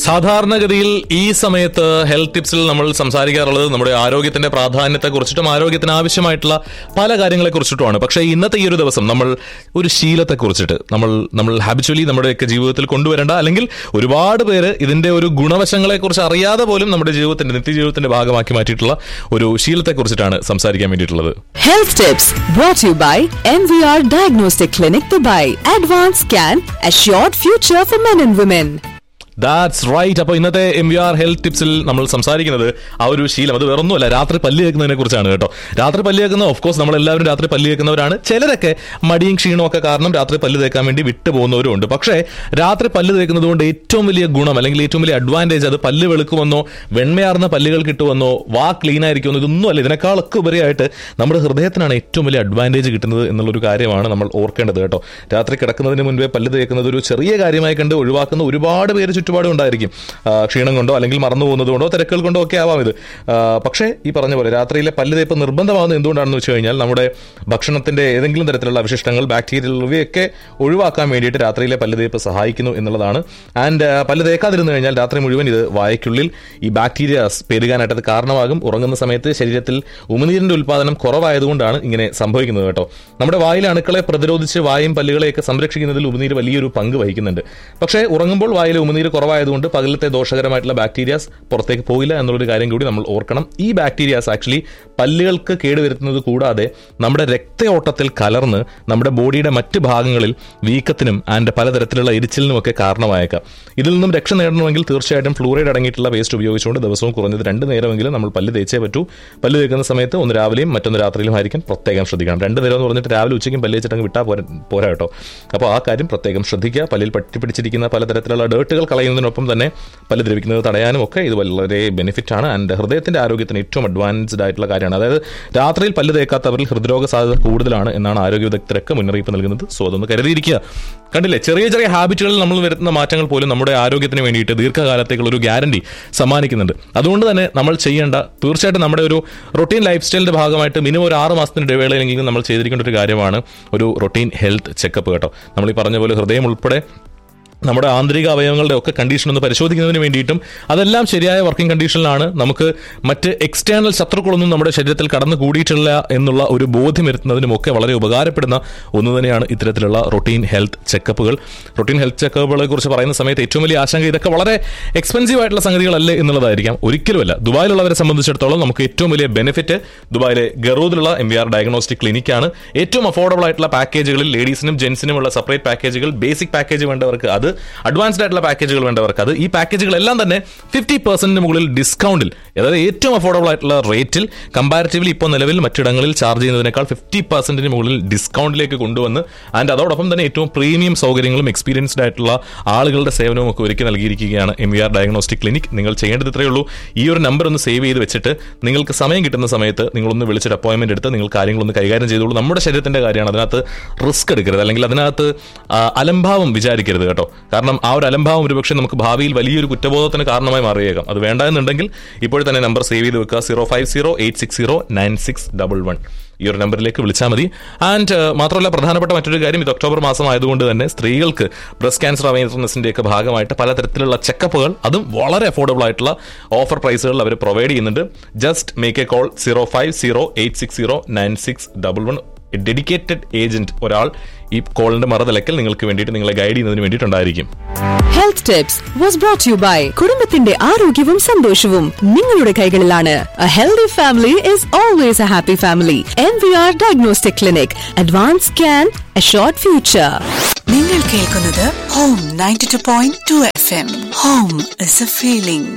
സാധാരണഗതിയിൽ ഈ സമയത്ത് ഹെൽത്ത് ടിപ്സിൽ നമ്മൾ സംസാരിക്കാറുള്ളത് നമ്മുടെ ആരോഗ്യത്തിന്റെ പ്രാധാന്യത്തെ കുറിച്ചിട്ടും ആരോഗ്യത്തിന് ആവശ്യമായിട്ടുള്ള പല കാര്യങ്ങളെ കുറിച്ചിട്ടുമാണ് പക്ഷേ ഇന്നത്തെ ഈ ഒരു ദിവസം നമ്മൾ ഒരു ശീലത്തെ കുറിച്ചിട്ട് നമ്മൾ നമ്മൾ ഹാബിച്വലി നമ്മുടെയൊക്കെ ജീവിതത്തിൽ കൊണ്ടുവരേണ്ട അല്ലെങ്കിൽ ഒരുപാട് പേര് ഇതിന്റെ ഒരു ഗുണവശങ്ങളെ കുറിച്ച് അറിയാതെ പോലും നമ്മുടെ ജീവിതത്തിന്റെ നിത്യജീവിതത്തിന്റെ ഭാഗമാക്കി മാറ്റിയിട്ടുള്ള ഒരു ശീലത്തെ കുറിച്ചിട്ടാണ് സംസാരിക്കാൻ വേണ്ടിയിട്ടുള്ളത് Health tips brought to you by MVR Diagnostic Clinic Dubai. Advanced Scan, Assured Future for Men and Women. That's right അപ്പോൾ ഇന്നത്തെ എം വി ആർ ഹെൽത്ത് ടിപ്സിൽ നമ്മൾ സംസാരിക്കുന്നത് ആ ഒരു ശീലം അത് വേറൊന്നുമല്ല രാത്രി പല്ല് കേൾക്കുന്നതിനെ കുറിച്ചാണ് കേട്ടോ രാത്രി പല്ല് കേൾക്കുന്ന ഓഫ് കോഴ്സ് നമ്മൾ എല്ലാവരും രാത്രി പല്ല് കേൾക്കുന്നവരാണ് ചിലരൊക്കെ മടിയും ക്ഷീണവും ഒക്കെ കാരണം രാത്രി പല്ല് തേക്കാൻ വേണ്ടി വിട്ടു പോകുന്നവരും ഉണ്ട് പക്ഷേ രാത്രി പല്ല് തേക്കുന്നത് കൊണ്ട് ഏറ്റവും വലിയ ഗുണം അല്ലെങ്കിൽ ഏറ്റവും വലിയ അഡ്വാൻറ്റേജ് അത് പല്ല് വെളുക്കുമെന്നോ വെണ്മയാർന്ന പല്ലുകൾ കിട്ടുമെന്നോ വാ ക്ലീൻ ആയിരിക്കുമെന്നോ ഇതൊന്നും അല്ല ഇതിനേക്കാളൊക്കെ ഉപരിയായിട്ട് നമ്മുടെ ഹൃദയത്തിനാണ് ഏറ്റവും വലിയ അഡ്വാൻറ്റേജ് കിട്ടുന്നത് എന്നുള്ളൊരു കാര്യമാണ് നമ്മൾ ഓർക്കേണ്ടത് കേട്ടോ രാത്രി കിടക്കുന്നതിന് മുൻപേ പല്ല് തേക്കുന്നത് ഒരു ചെറിയ കാര്യമായി കണ്ട് ഒഴിവാക്കുന്ന ഒരുപാട് പേര് ചുറ്റുപാടും ഉണ്ടായിരിക്കും ആ, ക്ഷീണം കൊണ്ടോ അല്ലെങ്കിൽ മറന്നു പോകുന്നത് കൊണ്ടോ തിരക്കുകൾ കൊണ്ടോ ഒക്കെ ആവാം ഇത് ആ, പക്ഷേ ഈ പറഞ്ഞ പോലെ രാത്രിയിലെ പല്ല് തേപ്പ് നിർബന്ധമാകുന്നത് എന്തുകൊണ്ടാണെന്ന് വെച്ച് കഴിഞ്ഞാൽ നമ്മുടെ ഭക്ഷണത്തിന്റെ ഏതെങ്കിലും തരത്തിലുള്ള അവശിഷ്ടങ്ങൾ ബാക്ടീരിയൽ ഇവയൊക്കെ ഒഴിവാക്കാൻ വേണ്ടിയിട്ട് രാത്രിയിലെ പല്ല് തേപ്പ് സഹായിക്കുന്നു എന്നുള്ളതാണ് ആൻഡ് പല്ല് തേക്കാതിരുന്നു കഴിഞ്ഞാൽ രാത്രി മുഴുവൻ ഇത് വായയ്ക്കുള്ളിൽ ഈ ബാക്ടീരിയാസ് പെരുകാനായിട്ട് അത് കാരണമാകും ഉറങ്ങുന്ന സമയത്ത് ശരീരത്തിൽ ഉമിനീരിന്റെ ഉൽപ്പാദനം കുറവായതുകൊണ്ടാണ് ഇങ്ങനെ സംഭവിക്കുന്നത് കേട്ടോ നമ്മുടെ വായിലെ അണുക്കളെ പ്രതിരോധിച്ച് വായും പല്ലുകളെയൊക്കെ സംരക്ഷിക്കുന്നതിൽ ഉമിനീര് വലിയൊരു പങ്ക് വഹിക്കുന്നുണ്ട് പക്ഷേ ഉറങ്ങുമ്പോൾ വായിലെ ഉമിനീര് കുറവായതുകൊണ്ട് പകലത്തെ ദോഷകരമായിട്ടുള്ള ബാക്ടീരിയാസ് പുറത്തേക്ക് പോയില്ല എന്നുള്ളൊരു കാര്യം കൂടി നമ്മൾ ഓർക്കണം ഈ ബാക്ടീരിയാസ് ആക്ച്വലി പല്ലുകൾക്ക് കേടുവരുത്തുന്നത് കൂടാതെ നമ്മുടെ രക്തയോട്ടത്തിൽ കലർന്ന് നമ്മുടെ ബോഡിയുടെ മറ്റ് ഭാഗങ്ങളിൽ വീക്കത്തിനും ആൻഡ് പലതരത്തിലുള്ള എരിച്ചിലിനും ഒക്കെ കാരണമായേക്കാം ഇതിൽ നിന്നും രക്ഷ നേടണമെങ്കിൽ തീർച്ചയായിട്ടും ഫ്ലൂറൈഡ് അടങ്ങിയിട്ടുള്ള വേസ്റ്റ് ഉപയോഗിച്ചുകൊണ്ട് ദിവസവും കുറഞ്ഞത് രണ്ട് നേരമെങ്കിലും നമ്മൾ പല്ല് തേച്ചേ പറ്റൂ പല്ല് തേക്കുന്ന സമയത്ത് ഒന്ന് രാവിലെയും മറ്റൊന്ന് രാത്രിയിലും ആയിരിക്കും പ്രത്യേകം ശ്രദ്ധിക്കണം രണ്ട് നേരം എന്ന് പറഞ്ഞിട്ട് രാവിലെ ഉച്ചയ്ക്കും പല്ല് തേച്ചിട്ടങ്ങ് വിട്ടാൽ പോരാ പോരാ കേട്ടോ അപ്പോൾ ആ കാര്യം പ്രത്യേകം ശ്രദ്ധിക്കുക പല്ലിൽ പറ്റി പിടിച്ചിരിക്കുന്ന പലതരത്തിലുള്ള ഡേർട്ടുകൾ കളയുന്നതിനൊപ്പം തന്നെ പല്ല് ദ്രവിക്കുന്നത് തടയാനും ഒക്കെ ഇത് വളരെ ബെനിഫിറ്റ് ആണ് ആൻഡ് ഹൃദയത്തിന്റെ ആരോഗ്യത്തിന് ഏറ്റവും അഡ്വാൻസ്ഡ് ആയിട്ടുള്ള കാര്യമാണ് അതായത് രാത്രിയിൽ പല്ല് തേക്കാത്തവരിൽ ഹൃദ്രോഗ സാധ്യത കൂടുതലാണ് എന്നാണ് ആരോഗ്യ വിദഗ്ധരൊക്കെ മുന്നറിയിപ്പ് നൽകുന്നത് സോ അതൊന്ന് കരുതിയിരിക്കുക കണ്ടില്ലേ ചെറിയ ചെറിയ ഹാബിറ്റുകളിൽ നമ്മൾ വരുത്തുന്ന മാറ്റങ്ങൾ പോലും നമ്മുടെ ആരോഗ്യത്തിന് വേണ്ടിയിട്ട് ദീർഘകാലത്തേക്കുള്ള ഒരു ഗ്യാരണ്ടി സമ്മാനിക്കുന്നുണ്ട് അതുകൊണ്ട് തന്നെ നമ്മൾ ചെയ്യേണ്ട തീർച്ചയായിട്ടും നമ്മുടെ ഒരു റൊട്ടീൻ ലൈഫ് സ്റ്റൈലിന്റെ ഭാഗമായിട്ട് മിനിമം ഒരു ആറ് മാസത്തിന്റെ ഇടവേളയിലെങ്കിലും നമ്മൾ ചെയ്തിരിക്കേണ്ട ഒരു കാര്യമാണ് ഒരു റൊട്ടീൻ ഹെൽത്ത് ചെക്കപ്പ് കേട്ടോ നമ്മൾ ഈ പറഞ്ഞ പോലെ ഹൃദയം ഉൾപ്പെടെ നമ്മുടെ ആന്തരിക അവയവങ്ങളുടെ ഒക്കെ കണ്ടീഷൻ ഒന്ന് പരിശോധിക്കുന്നതിന് വേണ്ടിയിട്ടും അതെല്ലാം ശരിയായ വർക്കിംഗ് കണ്ടീഷനിലാണ് നമുക്ക് മറ്റ് എക്സ്റ്റേണൽ ശത്രുക്കളൊന്നും നമ്മുടെ ശരീരത്തിൽ കടന്നു കൂടിയിട്ടില്ല എന്നുള്ള ഒരു ബോധ്യം വരുത്തുന്നതിനും ഒക്കെ വളരെ ഉപകാരപ്പെടുന്ന ഒന്ന് തന്നെയാണ് ഇത്തരത്തിലുള്ള റൊട്ടീൻ ഹെൽത്ത് ചെക്കപ്പുകൾ റൊട്ടീൻ ഹെൽത്ത് ചെക്കപ്പുകളെ കുറിച്ച് പറയുന്ന സമയത്ത് ഏറ്റവും വലിയ ആശങ്ക ഇതൊക്കെ വളരെ എക്സ്പെൻസീവ് ആയിട്ടുള്ള സംഗതികളല്ലേ എന്നുള്ളതായിരിക്കാം ഒരിക്കലുമല്ല ദുബായിലുള്ളവരെ സംബന്ധിച്ചിടത്തോളം നമുക്ക് ഏറ്റവും വലിയ ബെനിഫിറ്റ് ദുബായിലെ ഗറൂദിലുള്ള എം വി ആർ ഡയഗ്നോസ്റ്റിക് ക്ലിനിക്കാണ് ഏറ്റവും അഫോർഡബിൾ ആയിട്ടുള്ള പാക്കേജുകളിൽ ലേഡീസിനും ജെൻസിനുമുള്ള സെപ്പറേറ്റ് പാക്കേജുകൾ ബേസിക് പാക്കേജ് വേണ്ടവർക്ക് അത് അഡ്വാൻസ്ഡ് ആയിട്ടുള്ള പാക്കേജുകൾ വേണ്ടവർക്ക് അത് ഈ പാക്കേജുകളെല്ലാം തന്നെ ഫിഫ്റ്റി പെർസെന്റിന് മുകളിൽ ഡിസ്കൗണ്ടിൽ അതായത് ഏറ്റവും അഫോർഡബിൾ ആയിട്ടുള്ള റേറ്റിൽ കമ്പാരിറ്റീവ്ലി ഇപ്പോൾ നിലവിൽ മറ്റിടങ്ങളിൽ ചാർജ് ചെയ്യുന്നതിനേക്കാൾ ഫിഫ്റ്റി പെർസെന്റിന് മുകളിൽ ഡിസ്കൗണ്ടിലേക്ക് കൊണ്ടുവന്ന് ആൻഡ് അതോടൊപ്പം തന്നെ ഏറ്റവും പ്രീമിയം സൗകര്യങ്ങളും എക്സ്പീരിയൻസ്ഡ് ആയിട്ടുള്ള ആളുകളുടെ സേവനവും ഒക്കെ ഒരുക്കി നൽകിയിരിക്കുകയാണ് M V R diagnostic clinic നിങ്ങൾ ചെയ്യേണ്ടത് ഇത്രയേ ഉള്ളൂ ഈ ഒരു നമ്പർ ഒന്ന് സേവ് ചെയ്ത് വെച്ചിട്ട് നിങ്ങൾക്ക് സമയം കിട്ടുന്ന സമയത്ത് നിങ്ങളൊന്ന് വിളിച്ചിട്ട് അപ്പോയിന്റ്മെന്റ് എടുത്ത് നിങ്ങൾ കാര്യങ്ങളൊന്ന് കൈകാര്യം ചെയ്തോളൂ നമ്മുടെ ശരീരത്തിന്റെ കാര്യമാണ് അതിനകത്ത് റിസ്ക് എടുക്കരുത് അല്ലെങ്കിൽ അതിനകത്ത് ആ, അലംഭാവം വിചാരിക്കരുത് കേട്ടോ കാരണം ആ ഒരു അലംഭാവം ഒരുപക്ഷെ നമുക്ക് ഭാവിയിൽ വലിയൊരു കുറ്റബോധത്തിന് കാരണമായി മാറിയേക്കാം അത് വേണ്ട എന്നുണ്ടെങ്കിൽ ഇപ്പോൾ തന്നെ നമ്പർ സേവ് ചെയ്ത് വെക്കുക zero five zero eight six zero nine six double one ഈ ഒരു നമ്പറിലേക്ക് വിളിച്ചാൽ മതി ആൻഡ് മാത്രമല്ല പ്രധാനപ്പെട്ട മറ്റൊരു കാര്യം ഇത് ഒക്ടോബർ മാസം ആയതുകൊണ്ട് തന്നെ സ്ത്രീകൾക്ക് ബ്രസ്റ്റ് ക്യാൻസർ അവയർനെസിന്റെ ഒക്കെ ഭാഗമായിട്ട് പലതരത്തിലുള്ള ചെക്കപ്പുകൾ അതും വളരെ അഫോർഡബിൾ ആയിട്ടുള്ള ഓഫർ പ്രൈസുകളിൽ അവർ പ്രൊവൈഡ് ചെയ്യുന്നുണ്ട് just make a call zero five zero eight six zero nine six double one dedicated agent ഒരാൾ ഈ കോളിന്റെ മറുതലക്കൽ നിങ്ങൾക്ക് വേണ്ടിയിട്ട് നിങ്ങളെ ഗൈഡ് ചെയ്യുന്നതിന് വേണ്ടിയിട്ടുണ്ടായിരിക്കും Health tips was brought to you by കുടുംബത്തിന്റെ ആരോഗ്യവും സന്തോഷവും നിങ്ങളുടെ കൈകളിലാണ് A healthy family is always a happy family. MVR Diagnostic Clinic. Advanced Scan, Assured Future. നിങ്ങൾ കേൾക്കുന്നത് home ninety two point two F M home is a feeling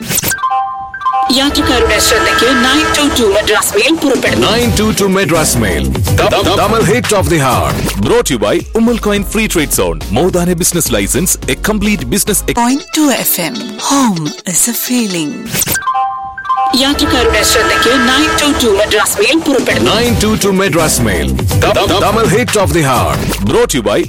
യാത്രക്കാരുടെ ശ്രദ്ധയ്ക്ക് nine two two Madras mail പുറപ്പെടുന്നു 922 Madras Mail. Double hit of the heart. Brought to you by Umul Coin Free Trade Zone. More than a business license, a complete business. Point two F M home is a feeling യാത്രക്കാരുടെ ശ്രദ്ധയ്ക്ക് nine two two Madras mail പുറപ്പെടുന്നു 922 Madras Mail. Double hit of the heart. Brought to you by